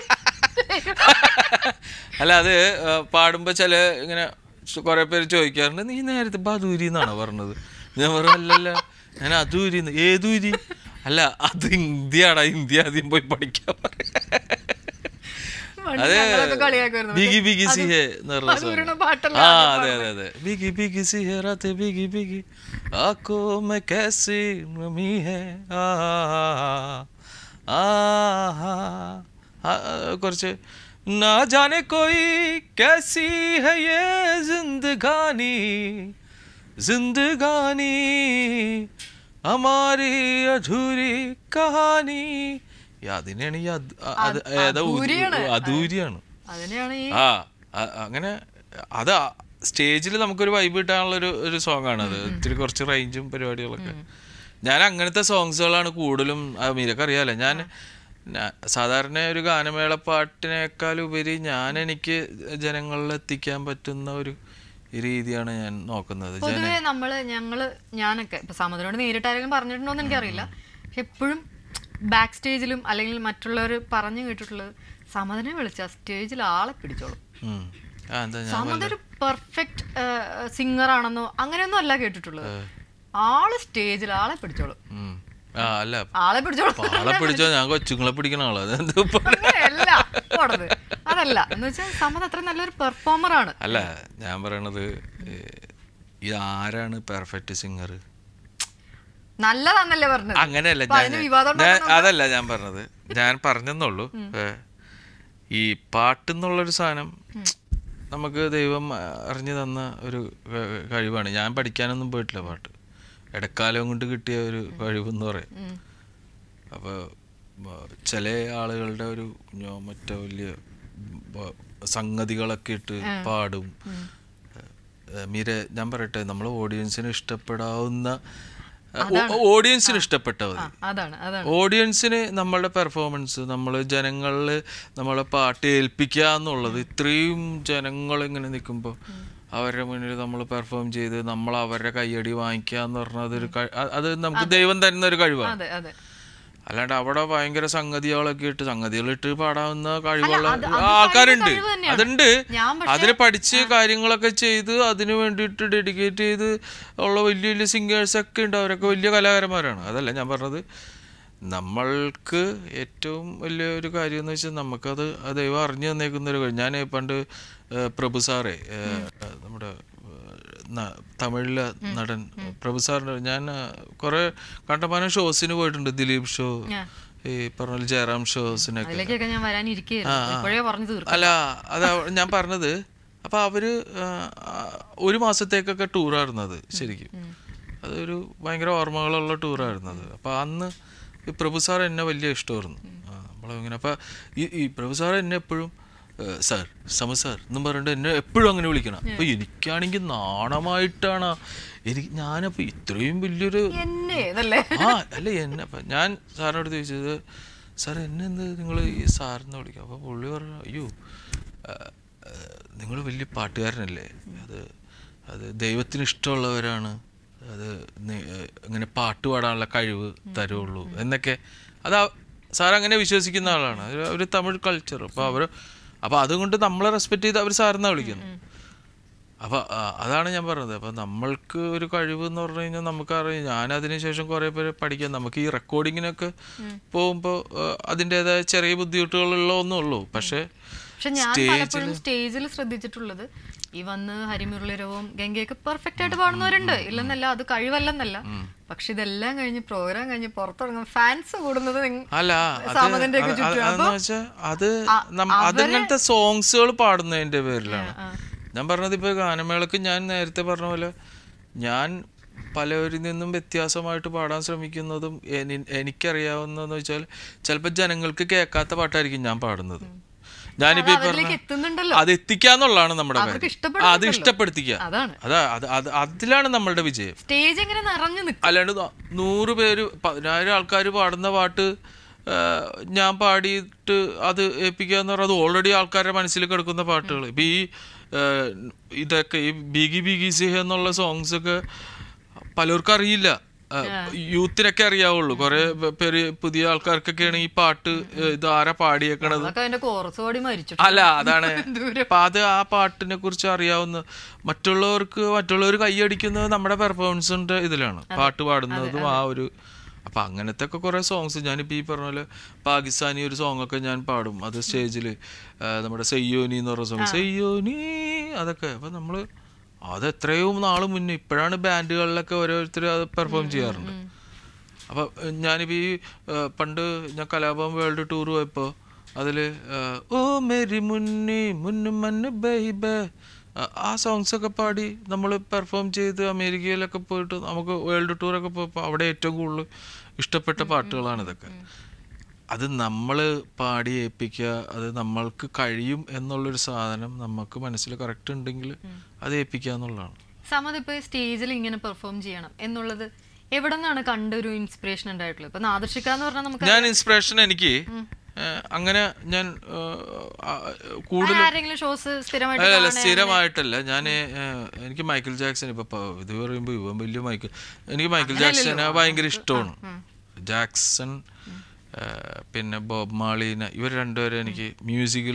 അല്ല അത് ആ, പാടുമ്പോ ചില ഇങ്ങനെ കുറെ പേര് ചോദിക്കാറുണ്ട് നീ നേരത്തെ ബദൂരി എന്നാണോ പറഞ്ഞത് ഞാൻ പറഞ്ഞു അല്ലല്ല ഞാൻ അതൂരി ഏതൂരി അല്ല അത് ഇന്ത്യയാടാ ഇന്ത്യ ആദ്യം പോയി പഠിക്കാൻ പറയും പണ്ട് അതെ ഞങ്ങളൊക്കെ കളിയാക്കുമായിരുന്നു. ബിഗി മറ്റേ ബിഗി അത് സിഹെ എന്ന് പറഞ്ഞ അതൂരിയുടെ song. പാട്ടല്ല ആ ആദ്യം അതെ പാടുന്നത്. അതെ അതെ ബിഗി ബിഗി സിഹെ രാത്തെ ബിഗി ബിഗി ആക്കോ മെ कैसी नमी है ആ ആ ആ കുറച്ച് ना जाने कोई कैसी है ये जिंदगानी जिंदगानी हमारी अधूरी कहानी ഈ അതിനെയാണ് ഈ അത് അത് ഏതാ ഉ- അധൂരിയാണ്. അധൂരിയാണ് അതിനെയാണ് ഈ ആ അ- അങ്ങനെ അത് സ്റ്റേജിൽ നമുക്കൊരു വൈബ് കിട്ടാനുള്ള ഒരു ഒരു സോങ് ആണ് അത് ഇത്തിരി കുറച്ച് റേഞ്ചും പരിപാടികളൊക്കെ ഞാൻ അങ്ങനത്തെ സോങ്സുകളാണ് കൂടുതലും മീരക്ക് അറിയാലോ ഞാൻ ഞാ- സാധാരണ ഒരു ഗാനമേള പാട്ടിനേക്കാൾ ഉപരി ഞാൻ എനിക്ക് ജനങ്ങളിൽ എത്തിക്കാൻ പറ്റുന്ന ഒരു രീതിയാണ് ഞാൻ നോക്കുന്നത് ജന പൊതുവേ നമ്മള് ഞങ്ങള് ഞാനൊക്കെ ഇപ്പൊ സമുദ്രനോട് നേരിട്ട് ആരെങ്കിലും പറഞ്ഞിട്ടുണ്ടോന്ന് എനിക്കറിയില്ല പക്ഷെ എപ്പോഴും ബാക്ക് സ്റ്റേജിലും അല്ലെങ്കിൽ മറ്റുള്ളവർ പറഞ്ഞു കേട്ടിട്ടുള്ളത് സമതിനെ വിളിച്ച സ്റ്റേജിൽ ആളെ പിടിച്ചോളും ഉം. ആ എന്താ ഞാൻ സമത് ഒരു പെർഫെക്റ്റ് സിംഗർ ആണെന്നോ അങ്ങനെയൊന്നും അല്ല കേട്ടിട്ടുള്ളത് ആള് സ്റ്റേജിൽ ആളെ പിടിച്ചോളും ഉം. ആ അല്ല ആളെ പിടിച്ചോളും പാളെ പിടിച്ചോ ഞാൻ കൊച്ചുങ്ങളെ പിടിക്കണ ആളോ അതെന്താ അങ്ങനെയല്ല പോണത് അതല്ല എന്ന് വെച്ചാൽ സമത് അത്ര നല്ലൊരു പെർഫോമർ ആണ് അല്ല ഞാൻ പറയണത് ഏഹ്, ഇത് ആരാണ് പെർഫെക്റ്റ് സിംഗർ നല്ലതാന്നല്ലേ പറഞ്ഞത് അങ്ങനെയല്ല അപ്പൊ ഞാൻ അതിന് വിവാദം ഞാൻ- ഉണ്ടാക്കുന്ന അതല്ല ഞാൻ പറഞ്ഞത് ഞാൻ പറഞ്ഞെന്നുള്ളൂ ഏഹ്, ഈ പാട്ടെന്നുള്ളൊരു സാധനം നമുക്ക് ദൈവം അറിഞ്ഞു തന്ന ഒരു ക- കഴിവാണ് ഞാൻ പഠിക്കാനൊന്നും പോയിട്ടില്ല പാട്ട് ഇടക്കാലം കൊണ്ട് കിട്ടിയ ഒരു കഴിവെന്ന് പറയും അപ്പോൾ ചില ആളുകളുടെ ഒരു ഞോ മറ്റേ വലിയ ബ- സംഗതികളൊക്കെ ഇട്ട് പാടും ഏഹ് മീര ഞാൻ പറയട്ടെ നമ്മൾ ഓഡിയൻസിന് ഇഷ്ടപ്പെടാവുന്ന ഓഡിയൻസിന് ഇഷ്ടപ്പെട്ടാൽ ആ, മതി അതാണ് അതാണ് ഓഡിയൻസിന് നമ്മളുടെ പെർഫോമൻസ് നമ്മൾ ജനങ്ങളിൽ നമ്മളെ പാട്ട് ഏൽപ്പിക്കുക എന്നുള്ളത് ഇത്രയും ജനങ്ങൾ ഇങ്ങനെ നിൽക്കുമ്പോൾ അവരുടെ മുന്നിൽ നമ്മൾ പെർഫോം ചെയ്ത് നമ്മൾ അവരുടെ കയ്യടി വാങ്ങിക്കുക എന്ന് പറഞ്ഞാൽ അതൊരു കഴി- അ- അത് നമുക്ക് ദൈവം തരുന്ന ഒരു കഴിവാണ് അതെ അതെ അല്ലാണ്ട് അവിടെ ഭയങ്കര സംഗതികളൊക്കെ ഇട്ട് സംഗതികളിട്ട് പാടാവുന്ന കഴിവുള്ള അത് അത് ആൾക്കാരുണ്ട് കഴിവ് തന്നെയാണ്. അതുണ്ട് ഞാൻ പക്ഷേ- അതിന് പഠിച്ച് കാര്യങ്ങളൊക്കെ ചെയ്ത് അതിന് വേണ്ടിയിട്ട് ഡെഡിക്കേറ്റ് ചെയ്ത് ഉള്ള വലിയ വലിയ സിംഗേഴ്സ് ഒക്കെ ഉണ്ട് അവരൊക്കെ വലിയ കലാകാരന്മാരാണ് അതല്ല ഞാൻ പറഞ്ഞത് നമ്മൾക്ക് ഏറ്റവും വലിയ ഒരു കാര്യം എന്ന് വെച്ചാൽ നമുക്കത് ആ ദൈവം അറിഞ്ഞു തന്നേക്കുന്ന ഒരു കാര്യം ഞാൻ പണ്ട് ഏഹ്, പ്രഭു സാറേ ഏഹ്, നമ്മുടെ ഏഹ്, ന- തമിഴിലെ നടൻ പ്രഭു സാറിൻ്റെ ഞാൻ കുറേ കണ്ടമാനം ഷോസിന് പോയിട്ടുണ്ട് ദിലീപ് ഷോ ആ. ഈ പറഞ്ഞ പോലെ ജയറാം ഷോസിനൊക്കെ അതിലേക്കൊക്കെ ഞാൻ വരാനിരിക്കുകയായിരുന്നു ഇപ്പോഴേ പറഞ്ഞു തീർക്കും അല്ല അത് ഞാൻ പറഞ്ഞത് അപ്പൊ അവര് ആ, ആ, ഒരു മാസത്തേക്കൊക്കെ ടൂറായിരുന്നു അത് ശരിക്കും അതൊരു ഭയങ്കര ഓർമ്മകളുള്ള ടൂറായിരുന്നു അത് അപ്പൊ അന്ന് ഈ പ്രഭു സാർ എന്നെ വലിയ ഇഷ്ടമായിരുന്നു ആ, നമ്മളിങ്ങനെ അപ്പൊ ഈ ഈ പ്രഭു സാർ എന്നെ എപ്പോഴും സാർ സമ സാർ എന്നും പറഞ്ഞിട്ട് എന്നെ എപ്പോഴും അങ്ങനെ വിളിക്കണം അപ്പൊ എനിക്കാണെങ്കിൽ നാണമായിട്ടാണ് എനിക്ക് ഞാനപ്പോ ഇത്രയും വലിയൊരു എന്നെ ഏതല്ലേ ആ അല്ല എന്നെ അപ്പൊ ഞാൻ സാറിനോട് ചോദിച്ചത് സാർ എന്നെ എന്ത് നിങ്ങൾ ഈ സാറിന്ന് വിളിക്കുക അപ്പോൾ പുള്ളി പറഞ്ഞു അയ്യോ നിങ്ങൾ വലിയ പാട്ടുകാരനല്ലേ അത് അത് ദൈവത്തിന് ഇഷ്ടമുള്ളവരാണ് അത് നി- ഏഹ് ഇങ്ങനെ പാട്ട് പാടാനുള്ള കഴിവ് തരുള്ളൂ എന്നൊക്കെ അത് സാർ അങ്ങനെ വിശ്വസിക്കുന്ന ആളാണ് ഒരു- ഒരു തമിഴ് കൾച്ചർ അപ്പോൾ അവർ അപ്പോൾ അതുകൊണ്ട് നമ്മളെ റെസ്പെക്ട് ചെയ്ത് അവർ സാറിനാണ് വിളിക്കുന്നത് അപ്പൊ ആ, അതാണ് ഞാൻ പറഞ്ഞത് അപ്പൊ നമ്മൾക്ക് ഒരു കഴിവ് എന്ന് പറഞ്ഞു കഴിഞ്ഞാൽ നമുക്കറിയാം ഞാൻ അതിനുശേഷം കുറെ പേര് പഠിക്കാൻ നമുക്ക് ഈ റെക്കോർഡിങ്ങിനൊക്കെ പോകുമ്പോൾ അതിൻ്റെതായ ചെറിയ ബുദ്ധിമുട്ടുകളുള്ള ഒന്നും ഉള്ളൂ പക്ഷെ പക്ഷെ ഞാൻ പലപ്പോഴും സ്റ്റേജിൽ ശ്രദ്ധിച്ചിട്ടുള്ളത് ഈ വന്ന് ഹരിമുരളിരവും ഗംഗയൊക്കെ പെർഫെക്റ്റ് ആയിട്ട് പാടുന്നവരുണ്ട് ഇല്ലെന്നല്ല അത് കഴിവല്ലെന്നല്ല പക്ഷെ ഇതെല്ലാം കഴിഞ്ഞ് പ്രോഗ്രാം കഴിഞ്ഞ് പുറത്തിറങ്ങും ഫാൻസ് കൂടുന്നത് നിങ്ങ- അല്ല അത് സാമന്തന്റെ ഒക്കെ അത് ചുറ്റും. അതെന്ന് അപ്പൊ വെച്ചാൽ അത് അ- നം- അവര് അതങ്ങനത്തെ സോങ്സുകൾ പാടുന്നതിന്റെ പേരിലാണ് ഞാൻ പറഞ്ഞത് ഇപ്പൊ ഗാനമേളക്ക് ഞാൻ നേരത്തെ പറഞ്ഞ പോലെ ഞാൻ പലവരിൽ നിന്നും വ്യത്യാസമായിട്ട് പാടാൻ ശ്രമിക്കുന്നതും എനി- എനിക്കറിയാവുന്നതെന്ന് വെച്ചാൽ ചിലപ്പോൾ ജനങ്ങൾക്ക് കേൾക്കാത്ത പാട്ടായിരിക്കും ഞാൻ പാടുന്നത് ഞാനിപ്പോ ഈ അത് അവരിലേക്ക് പറഞ്ഞ എത്തുന്നുണ്ടല്ലോ. അത് എത്തിക്കാന്നുള്ളതാണ് നമ്മുടെ അവർക്ക് കാര്യം ആ, അത് ഇഷ്ടപ്പെടുന്നുണ്ടല്ലോ. ഇഷ്ടപ്പെടുത്തിക്കുക അതാണ്. അതാ അത് അത് അതിലാണ് നമ്മളുടെ വിജയം സ്റ്റേജ് ഇങ്ങനെ നിറഞ്ഞു നിൽക്കും അല്ലാണ്ട് ന- നൂറ് പേര് പതിനായിരം ആൾക്കാർ പാടുന്ന പാട്ട് ആ, ഞാൻ പാടിയിട്ട് അത് ഏൽപ്പിക്കുക എന്ന് പറഞ്ഞാൽ അത് ഓൾറെഡി ആൾക്കാരുടെ മനസ്സിൽ കിടക്കുന്ന പാട്ടുകൾ ഇപ്പൊ ഈ ആ, ഇതൊക്കെ ഈ ബീഗി ബീഗി സിഹ എന്നുള്ള സോങ്സ് ഒക്കെ പലർക്കും അറിയില്ല ആ, യൂത്തിനൊക്കെ അറിയാവുള്ളൂ കുറെ പേര് പുതിയ ആൾക്കാർക്കൊക്കെയാണ് ഈ പാട്ട് ഏ, ഇത് ആരാ പാടിയേക്കണത് അതൊക്കെ അതിന്റെ കോറസ് പാടി മരിച്ചു അല്ല അതാണ് അപ്പൊ അത് ആ പാട്ടിനെ കുറിച്ച് അറിയാവുന്ന മറ്റുള്ളവർക്ക് മറ്റുള്ളവർ കൈയടിക്കുന്നത് നമ്മുടെ പെർഫോമൻസിന്റെ ഇതിലാണ് പാട്ട് പാടുന്നതും ആ ഒരു അപ്പൊ അങ്ങനത്തെ ഒക്കെ കുറെ സോങ്സ് ഞാനിപ്പോ ഈ പറഞ്ഞ പോലെ പാകിസ്ഥാനി ഒരു സോങ് ഒക്കെ ഞാൻ പാടും അത് സ്റ്റേജിൽ നമ്മുടെ സെയ്യോനി എന്ന് പറഞ്ഞ സോങ് സെയ്യോനി അതൊക്കെ അപ്പൊ നമ്മള് അത് എത്രയോ നാള് മുന്നേ ഇപ്പോഴാണ് ബാൻഡുകളിലൊക്കെ ഓരോരുത്തർ അത് പെർഫോം ചെയ്യാറുണ്ട് അപ്പൊ ഏഹ്, ഞാനിപ്പോ ഈ ഏഹ്, പണ്ട് ഞാൻ കലാഭവൻ വേൾഡ് ടൂർ പോയപ്പോ അതില് ഏഹ്, ഓ മേരി മുന്നി മുന്നു മന്ന് ബൈബേ ആ സോങ്സ് ഒക്കെ പാടി നമ്മൾ പെർഫോം ചെയ്ത് അമേരിക്കയിലൊക്കെ പോയിട്ട് നമുക്ക് വേൾഡ് ടൂറൊക്കെ പോയപ്പോൾ അവിടെ ഏറ്റവും കൂടുതൽ ഇഷ്ടപ്പെട്ട പാട്ടുകളാണ് ഇതൊക്കെ അത് നമ്മൾ പാടി ഏൽപ്പിക്കുക അത് നമ്മൾക്ക് കഴിയും എന്നുള്ളൊരു സാധനം നമുക്ക് മനസ്സിൽ കറക്റ്റ് ഉണ്ടെങ്കിൽ അത് ഏൽപ്പിക്കുക എന്നുള്ളതാണ് സമത് ഇപ്പൊ സ്റ്റേജിൽ ഇങ്ങനെ പെർഫോം ചെയ്യണം എന്നുള്ളത് എവിടെ നിന്നാണ് കണ്ടൊരു ഇൻസ്പിറേഷൻ ഉണ്ടായിട്ടുള്ളത് ഇപ്പൊ നാദർഷിക എന്ന് പറഞ്ഞാൽ നമുക്ക് ഞാൻ ഇൻസ്പിറേഷൻ എനിക്ക് ഏഹ്, അങ്ങനെ ഞാൻ ഏഹ്, ആ, കൂടുതൽ അങ്ങനെ ആരെങ്കിലും ഷോസ് സ്ഥിരമായിട്ട് അല്ല അല്ല കാണുക, സ്ഥിരമായിട്ടല്ല ഞാൻ എനിക്ക് മൈക്കിൾ ജാക്സൺ ഇപ്പൊ പ- ഇത് പറയുമ്പോൾ ഇവൻ വലിയ മൈക്കിൾ എനിക്ക് മൈക്കിൾ ജാക്സനെ ഭയങ്കര ഇഷ്ടമാണ് ജാക്സൺ ഏഹ്, പിന്നെ ബോബ് മാളീന ഇവർ രണ്ടുപേരും എനിക്ക് മ്യൂസിക്കിൽ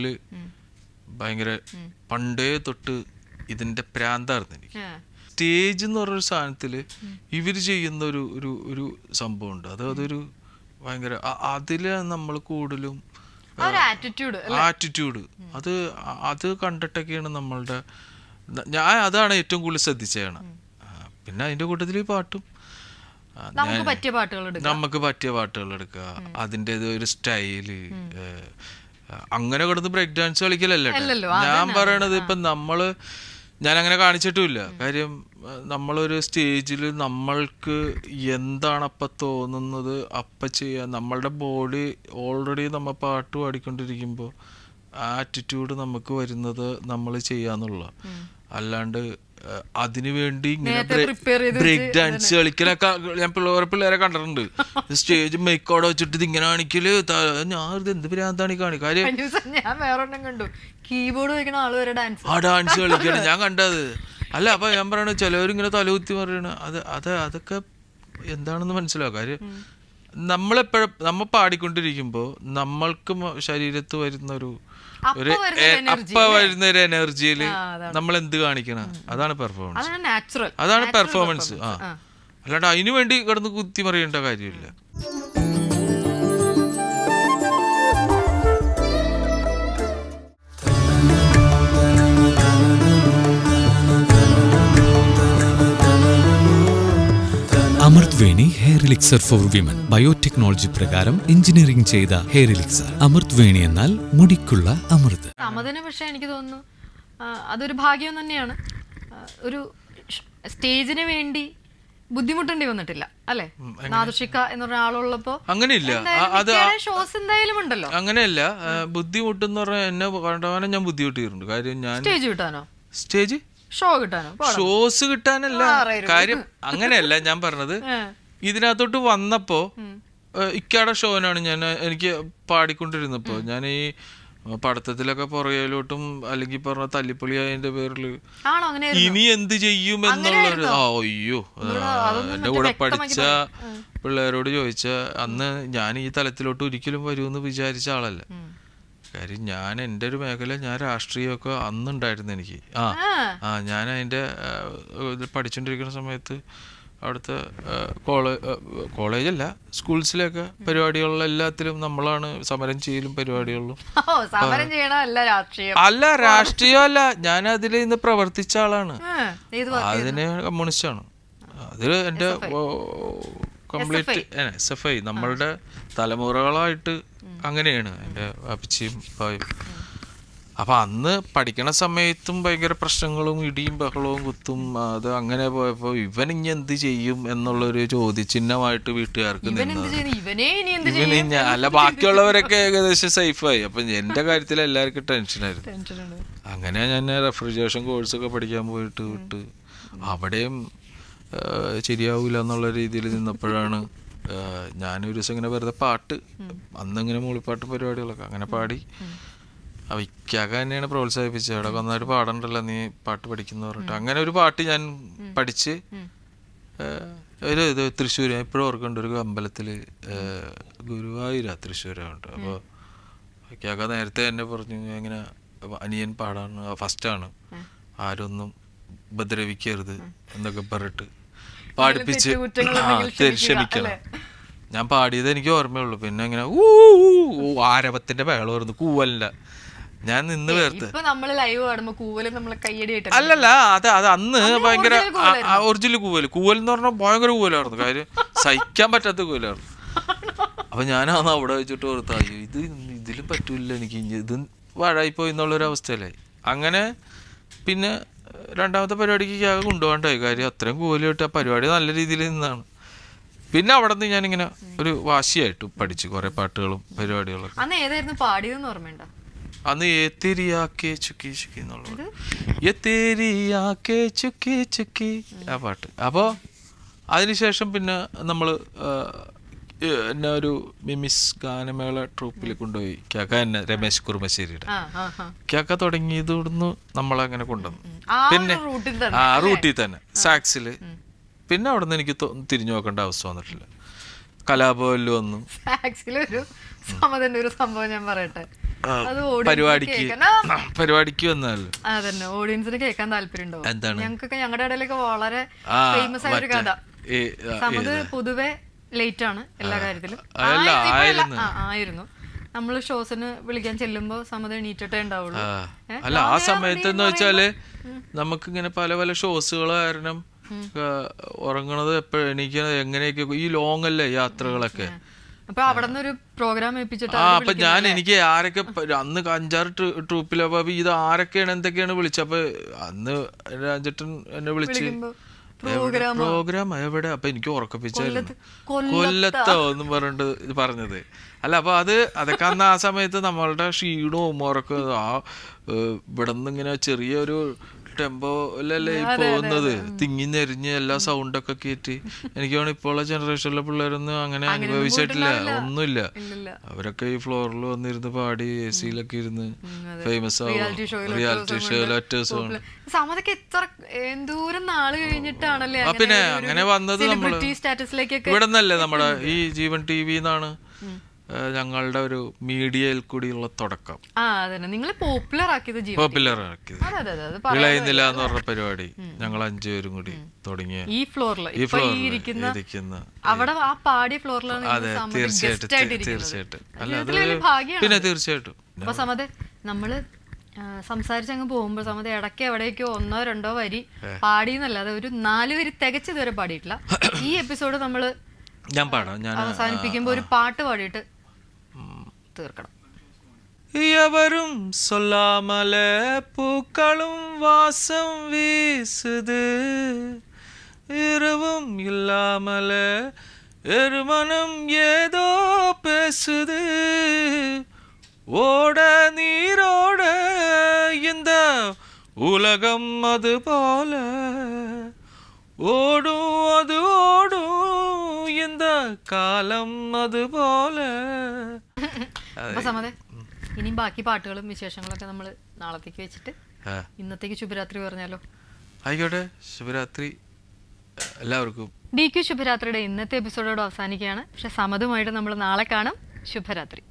ഭയങ്കര പണ്ടേ തൊട്ട് ഇതിന്റെ പ്രാന്തായിരുന്നു എനിക്ക് ആ. സ്റ്റേജ് എന്ന് പറഞ്ഞൊരു സാധനത്തില് ഇവര് ചെയ്യുന്ന ഒരു ഒരു ഒരു സംഭവമുണ്ട് അത് അതൊരു ഭയങ്കര അ- അതില് നമ്മൾ കൂടുതലും ആ ഒരു ആറ്റിറ്റ്യൂഡ് ആറ്റിറ്റ്യൂഡ് അത് അ- അത് കണ്ടിട്ടൊക്കെയാണ് നമ്മളുടെ ന- ഞാൻ അതാണ് ഏറ്റവും കൂടുതൽ ശ്രദ്ധിച്ചതാണ് ആ, പിന്നെ അതിന്റെ കൂട്ടത്തിൽ ഈ പാട്ടും ആ, നമുക്ക് ഞാൻ- പറ്റിയ പാട്ടുകൾ എടുക്കാം നമുക്ക് പറ്റിയ പാട്ടുകൾ എടുക്കുക അതിൻ്റെ ഒരു സ്റ്റൈല് അങ്ങനെ കിടന്ന് ബ്രേക്ക് ഡാൻസ് കളിക്കലല്ല കേട്ടോ. അല്ലല്ലോ, ഞാൻ പറയണത് ഇപ്പൊ നമ്മള് ഞാൻ അങ്ങനെ കാണിച്ചിട്ടുമില്ല കാര്യം ആ, നമ്മളൊരു സ്റ്റേജിൽ നമ്മൾക്ക് എന്താണ് അപ്പം തോന്നുന്നത് അപ്പം ചെയ്യാൻ നമ്മളുടെ ബോഡി ഓൾറെഡി നമ്മൾ പാട്ട് പാടിക്കൊണ്ടിരിക്കുമ്പോൾ ആ ആറ്റിറ്റ്യൂഡ് നമുക്ക് വരുന്നത് നമ്മൾ ചെയ്യാന്നുള്ള അല്ലാണ്ട് ആ, അതിനു വേണ്ടി ഇങ്ങനെ നേരത്തെ prepare ചെയ്ത് ബ്രേക്ക് വെച്ച് ഡാൻസ് കളിക്കലൊക്കെ ഞാൻ പിള്ളേരെ പിള്ളേരെ കണ്ടിട്ടുണ്ട് സ്റ്റേജ് മേക്കോടെ വെച്ചിട്ട് ഇത് ഇങ്ങനെ കാണിക്കല് ത- ഞാൻ ഇത് എന്ത് ഭ്രാന്താണ് ഈ കാണി കാര്യം കഴിഞ്ഞ ദിവസം ഞാൻ വേറെ ഒരെണ്ണം കണ്ടു കീബോർഡ് വയ്ക്കണ ആള് വരെ ഡാൻസ് ആ ഡാൻസ് കളിക്കണം ഞാൻ കണ്ടത് അല്ല അപ്പൊ ഞാൻ പറയണ ചിലവരിങ്ങനെ തലകുത്തി പറയണ അത് അത് അതൊക്കെ എന്താണെന്ന് മനസ്സിലാവും കാര്യം നമ്മളെപ്പോഴും നമ്മ പാടിക്കൊണ്ടിരിക്കുമ്പോൾ നമ്മൾക്ക് മ- ശരീരത്ത് വരുന്ന ഒരു അപ്പൊ ഒരു വരുന്ന എ- ഒരു energy അപ്പ വരുന്ന ഒരു എനർജിയിൽ ആ, അതാണ്. നമ്മൾ എന്ത് കാണിക്കണം അതാണ് പെർഫോമൻസ് അതാണ് നാച്ചുറൽ അതാണ് പെർഫോമൻസ് ആ അല്ലാണ്ട് അതിനു വേണ്ടി കിടന്ന് കുത്തി മറിയേണ്ട കാര്യമില്ല Amrit Veni hair elixir for women biotechnology പ്രകാരം എഞ്ചിനീയറിംഗ് ചെയ്ത ഹെയർ എലിക്സർ അമൃത് വേണി എന്നാൽ മുടിക്കുള്ള അമൃത് സമതിന് പക്ഷെ എനിക്ക് തോന്നുന്നു ആ, അതൊരു ഭാഗ്യം തന്നെയാണ് ആ, ഒരു ഷ്- സ്റ്റേജിന് വേണ്ടി ബുദ്ധിമുട്ടേണ്ടി വന്നിട്ടില്ല അല്ലെ നാദുഷിക്ക എന്ന് പറഞ്ഞ ആളുള്ളപ്പോ അങ്ങനെയില്ല ആ, അത് ഷോസ് എന്തായാലും ഉണ്ടല്ലോ അങ്ങനെയല്ല ആ, ബുദ്ധിമുട്ടെന്ന് പറഞ്ഞാൽ എന്നെ കണ്ടവാനം ഞാൻ ബുദ്ധിമുട്ടിയിട്ടുണ്ട് കാര്യം ഞാൻ സ്റ്റേജ് കിട്ടാനോ സ്റ്റേജ് ഷോ കിട്ടാനോ പോടാ. ഷോസ് കിട്ടാനല്ല ആറായിരം കാര്യം അങ്ങനെയല്ല ഞാൻ പറഞ്ഞത് ഏ. ഇതിനകത്തോട്ട് വന്നപ്പോ ഏഹ്, ഇക്കാടെ ഷോനാണ് ഞാൻ എനിക്ക് പാടിക്കൊണ്ടിരുന്നപ്പോ ഞാൻ ഈ പടത്തത്തിലൊക്കെ പുറകിലോട്ടും അല്ലെങ്കിൽ പറഞ്ഞ തല്ലിപ്പൊളി അതിന്റെ പേരിൽ ആണോ അങ്ങനെ ഇനി എന്ത് ചെയ്യും എന്നുള്ളൊരു ആ അയ്യോ ആ, എന്റെ കൂടെ പഠിച്ച പിള്ളേരോട് ചോദിച്ച അന്ന് ഞാൻ ഈ തലത്തിലോട്ട് ഒരിക്കലും വരുമെന്ന് വിചാരിച്ച ആളല്ല കാര്യം ഞാൻ എൻ്റെ ഒരു മേഖല ഞാൻ രാഷ്ട്രീയമൊക്കെ അന്നുണ്ടായിരുന്നു എനിക്ക് ആ ആ ഞാൻ അതിൻ്റെ ഇത് പഠിച്ചുകൊണ്ടിരിക്കുന്ന സമയത്ത് അവിടുത്തെ കോളേജ് കോളേജല്ല സ്കൂൾസിലൊക്കെ പരിപാടികളിലും എല്ലാത്തിലും നമ്മളാണ് സമരം ചെയ്യലും പരിപാടികളിലും ഓ സമരം ചെയ്യണമല്ല രാഷ്ട്രീയം അല്ല രാഷ്ട്രീയമല്ല ഞാൻ അതിൽ ഇന്ന് പ്രവർത്തിച്ച ആളാണ് ആ, ഏത് അതിന് കമ്മ്യൂണിസ്റ്റാണ് അതിൽ എൻ്റെ കംപ്ലീറ്റ് എസ് എഫ് ഐ നമ്മളുടെ തലമുറകളായിട്ട് അങ്ങനെയാണ് എൻ്റെ അപ്പച്ചിയും പായും അപ്പൊ അന്ന് പഠിക്കണ സമയത്തും ഭയങ്കര പ്രശ്നങ്ങളും ഇടിയും ബഹളവും കുത്തും അത് അങ്ങനെ പോയപ്പോ ഇവൻ ഇനി എന്ത് ചെയ്യും എന്നുള്ളൊരു ചോദ്യചിഹ്നമായിട്ട് വീട്ടുകാർക്ക് ഇവൻ എന്ത് നിന്നത് ചെയ്യുന്നു ഇവനെ ഇനി എന്ത് ഇവൻ ഇനി അല്ല ബാക്കിയുള്ളവരൊക്കെ ഏകദേശം സേഫായി അപ്പൊ എന്റെ കാര്യത്തിൽ എല്ലാവർക്കും ടെൻഷനായിരുന്നു ടെൻഷനുണ്ട് അങ്ങനെ ഞാൻ റെഫ്രിജറേഷൻ കോഴ്സൊക്കെ പഠിക്കാൻ പോയിട്ട് വിട്ട് അവിടെയും ആ, ശരിയാവൂല എന്നുള്ള രീതിയിൽ നിന്നപ്പോഴാണ് ആ, ഞാനൊരു ദിവസം ഇങ്ങനെ വെറുതെ പാട്ട് അന്നിങ്ങനെ മൂളിപ്പാട്ട് പരിപാടികളൊക്കെ അങ്ങനെ പാടി അപ്പൊ ഇക്കാക്ക തന്നെയാണ് പ്രോത്സാഹിപ്പിച്ചത് അവിടെ നന്നായിട്ട് പാടണ്ടല്ലോ നീ പാട്ട് പഠിക്കുന്ന പറഞ്ഞിട്ട് അങ്ങനെ ഒരു പാട്ട് ഞാൻ പഠിച്ച് ആ, ഒരു ഇത് തൃശ്ശൂർ ഞാൻ ഇപ്പോഴും ഓർക്കുന്നുണ്ട് ഒരു അമ്പലത്തിൽ ഗുരുവായൂരാ തൃശ്ശൂരാണ് അപ്പോൾ ഇക്കാക്ക നേരത്തെ എന്നെ പറഞ്ഞു ഇങ്ങനെ അനിയൻ പാടാണ് ഫസ്റ്റാണ് ആരൊന്നും ഉപദ്രവിക്കരുത് എന്നൊക്കെ പറഞ്ഞിട്ട് പാടിപ്പിച്ച് ആ, തെരി- ക്ഷമിക്കണം ഞാൻ പാടിയത് എനിക്ക് ഓർമ്മയുള്ളൂ പിന്നെ ഇങ്ങനെ ഊ ഊ, ഊ, ആരവത്തിന്റെ ബഹളമായിരുന്നു കൂവലിന്റെ ഞാൻ നിന്ന് വേർത്ത് ഇപ്പൊ നമ്മള് ലൈവ് പാടുമ്പോ കൂവലും നമ്മളെ കയ്യടി ആയിട്ട് അല്ലല്ല അത് അത് അന്ന് ഭയങ്കര ഒറിജിനൽ കൂവൽ കൂവൽ എന്ന് പറഞ്ഞാൽ ഭയങ്കര കൂവലായിരുന്നു കാര്യം സഹിക്കാൻ പറ്റാത്ത കൂവലായിരുന്നു അപ്പൊ ഞാനന്ന് അവിടെ വെച്ചിട്ട് ഓർത്ത് അയ്യോ ഇത് ഇതിലും പറ്റൂല എനിക്ക് ഇനി ഇത് വാഴായിപ്പോയി എന്നുള്ളൊരു അവസ്ഥയിലായി അങ്ങനെ പിന്നെ രണ്ടാമത്തെ പരിപാടിക്ക് ആകെ കൊണ്ടുപോകണ്ടായി കാര്യം അത്രയും കൂവലായിട്ട് ആ പരിപാടി നല്ല രീതിയിൽ നിന്നാണ് പിന്നെ അവിടെ നിന്ന് ഞാനിങ്ങനെ ഒരു വാശിയായിട്ട് പഠിച്ചു കുറെ പാട്ടുകളും പരിപാടികളും അന്ന് ഏതായിരുന്നു പാടിയതെന്ന് ഓർമ്മയുണ്ടോ അന്ന് ഏത്തേരിയാക്കേ ചുക്കി ചുക്കി എന്നുള്ളത് ഏത്തേരിയാക്കേ ചുക്കി ചുക്കി ആ പാട്ട് അപ്പോൾ അതിനുശേഷം പിന്നെ നമ്മൾ എന്നെ ഒരു മിമിസ് ഗാനമേള ട്രൂപ്പിൽ കൊണ്ടുപോയി കേക്ക എന്നെ രമേശ് കുറുമശ്ശേരിയുടെ ആ ആ ആ കേക്ക തുടങ്ങിയത് ഇവിടുന്ന് നമ്മളങ്ങനെ കൊണ്ടുവന്നു ആ ഒരു പിന്നെ റൂട്ടിൽ തന്നെ ആ റൂട്ടിൽ തന്നെ സാക്സിൽ പിന്നെ അവിടെ നിന്ന് എനിക്ക് തോ- തിരിഞ്ഞു നോക്കേണ്ട അവസ്ഥ വന്നിട്ടില്ല കലാഭവനിൽ വന്നു ഫാക്സിലൊരു സമതന്റെ ഒരു സംഭവം ഞാൻ പറയട്ടെ അത് audience ന് പരിപാടിക്ക് കേൾക്കാൻ- ആ, പരിപാടിക്ക് വന്നല്ലോ അതന്നെ ഓഡിയൻസിന് കേൾക്കാൻ താല്പര്യം ഉണ്ടാവും എന്താണ്? ഞങ്ങൾക്കൊക്കെ ഞങ്ങളുടെ ഇടയിലൊക്കെ വളരെ ആ, ഫേമസ് ആയ ഒരു മറ്റേ, കഥ ഈ, ആ, സമത് ഏത്? പൊതുവെ ലേറ്റ് ആണ് എല്ലാ കാര്യത്തിലും അല്ല, ആയി- ഇപ്പൊ അല്ല, ആയിരുന്നു. ആ, ആയിരുന്നു നമ്മള് ഷോസിന് വിളിക്കാൻ ചെല്ലുമ്പോ സമത് എണീറ്റിട്ടേ ഉണ്ടാവുള്ളൂ ആ. ഏ? അല്ല ആ രാവിലെ സമയത്ത് എന്ന് ready വെച്ചാല് നമുക്കിങ്ങനെ പല പല ഷോസുകൾ കാരണം ആ, ഉറങ്ങണത് എപ്പോഴും എണീക്കണത് എങ്ങനെയൊക്കെ ഈ ലോങ് അല്ലേ യാത്രകളൊക്കെ അപ്പൊ അവിടെ നിന്ന് ഒരു പ്രോഗ്രാം ഏൽപ്പിച്ചിട്ട് ആ അപ്പൊ ഞാൻ എനിക്ക് ആരൊക്കെ പ- അന്ന് അഞ്ചാറ് ട്രൂപ്പിൽ അപ്പൊ ഇത് ആരൊക്കെയാണ് എന്തൊക്കെയാണ് വിളിച്ചത് അപ്പൊ അന്ന് രാജേട്ടൻ എന്നെ വിളിച്ച് വിളിക്കുമ്പോ പ്രോഗ്രാം പ്രോഗ്രാം എവിടെ അപ്പൊ എനിക്ക് ഉറക്കപ്പിച്ചായിരുന്നു കൊല്ലത്ത്. കൊല്ലത്തോ എന്നും പറഞ്ഞിട്ട് ഇത് പറഞ്ഞത് അല്ല അപ്പൊ അത് അതൊക്കെ അന്ന് ആ സമയത്ത് നമ്മളുടെ ക്ഷീണവും ഉറക്കം ആ ഏഹ്, ഇവിടെ നിന്ന് ഇങ്ങനെ ചെറിയൊരു ടെമ്പോയിലല്ലേ ഈ പോകുന്നത് തിങ്ങി നെരിഞ്ഞ് എല്ലാ സൗണ്ടൊക്കെ കേറ്റി എനിക്ക് തോന്നുന്നു ഇപ്പോഴുള്ള ജനറേഷനിലെ പിള്ളേരൊന്നും അങ്ങനെ അനുഭവിച്ചിട്ടില്ല ഒന്നുമില്ല അവരൊക്കെ ഈ ഫ്ലോറിൽ വന്നിരുന്ന് പാടി എ സിയിലൊക്കെ ഇരുന്ന് ഫേമസ് ആവും റിയാലിറ്റി ഷോയിൽ റിയാലിറ്റി ഷോയിൽ ഒറ്റ ദിവസം സമതൊക്കെ എത്ര എന്തോരം നാള് കഴിഞ്ഞിട്ടാണല്ലേ ആ പിന്നെ അങ്ങനെ വന്നത് നമ്മള് സെലിബ്രിറ്റി സ്റ്റാറ്റസിലേക്കൊക്കെ ഇവിടെ നിന്നല്ലേ നമ്മുടെ ഈ ജീവൻ ടി വി എന്നാണ് ഞങ്ങളുടെ ഒരു മീഡിയയിൽ കൂടിയുള്ള തുടക്കം ആ അതന്നെ നിങ്ങൾ പോപ്പുലർ ആക്കിയത് ജീവൻ പോപ്പുലർ ആക്കിയത് അതെ അതെ അതെ അത് പറ- ഇളയുന്നില്ല എന്ന് പറഞ്ഞ പരിപാടി ഞങ്ങൾ അഞ്ചുപേരും കൂടി തുടങ്ങിയ ഈ ഫ്ലോറിൽ ഈ ഇപ്പൊ ഈ ഫ്ലോറിൽ ഇരിക്കുന്ന ഇരിക്കുന്ന അവിടെ ആ പാടിയ ഫ്ലോറിലാണ് അതെ തീർച്ചയായിട്ടും തീ- തീർച്ചയായിട്ടും അല്ല അത് വലിയ ഭാഗ്യമാണ് പിന്നെ തീർച്ചയായിട്ടും അപ്പൊ സമതെ നമ്മള് ആ, സംസാരിച്ചങ്ങ് പോകുമ്പോൾ സമതെ ഇടയ്ക്ക് എവിടേക്കോ ഒന്നോ രണ്ടോ വരി പാടിയെന്നല്ലാതെ ഒരു നാല് വരി തികച്ച് ഇതുവരെ പാടിയിട്ടില്ല ഈ എപ്പിസോഡ് നമ്മള് ഞാൻ പാടാം ഞാൻ അവസാനിപ്പിക്കുമ്പോ ഒരു പാട്ട് പാടിയിട്ട് തീർക്കണം எவரும் சொல்லாமல பூக்களும் வாசம் வீசுது இரவும் இல்லாமல எருமனம் ஏதோ பேசுது ஓட நீரோட இந்த உலகம் அது போல ஓடும் அது ஓடும் இந்த காலம் அது போல അപ്പൊ സമതെ ഇനിയും ബാക്കി പാട്ടുകളും വിശേഷങ്ങളൊക്കെ നമ്മൾ നാളത്തേക്ക് വെച്ചിട്ട് ആ ഇന്നത്തേക്ക് ശുഭരാത്രി പറഞ്ഞാലോ ആയിക്കോട്ടെ ശിവരാത്രി എല്ലാവർക്കും ഡി ക്യു ശുഭരാത്രിയുടെ ഇന്നത്തെ എപ്പിസോഡോട് അവസാനിക്കുകയാണ് പക്ഷെ സമതുമായിട്ട് നമ്മൾ നാളെ കാണാം ശുഭരാത്രി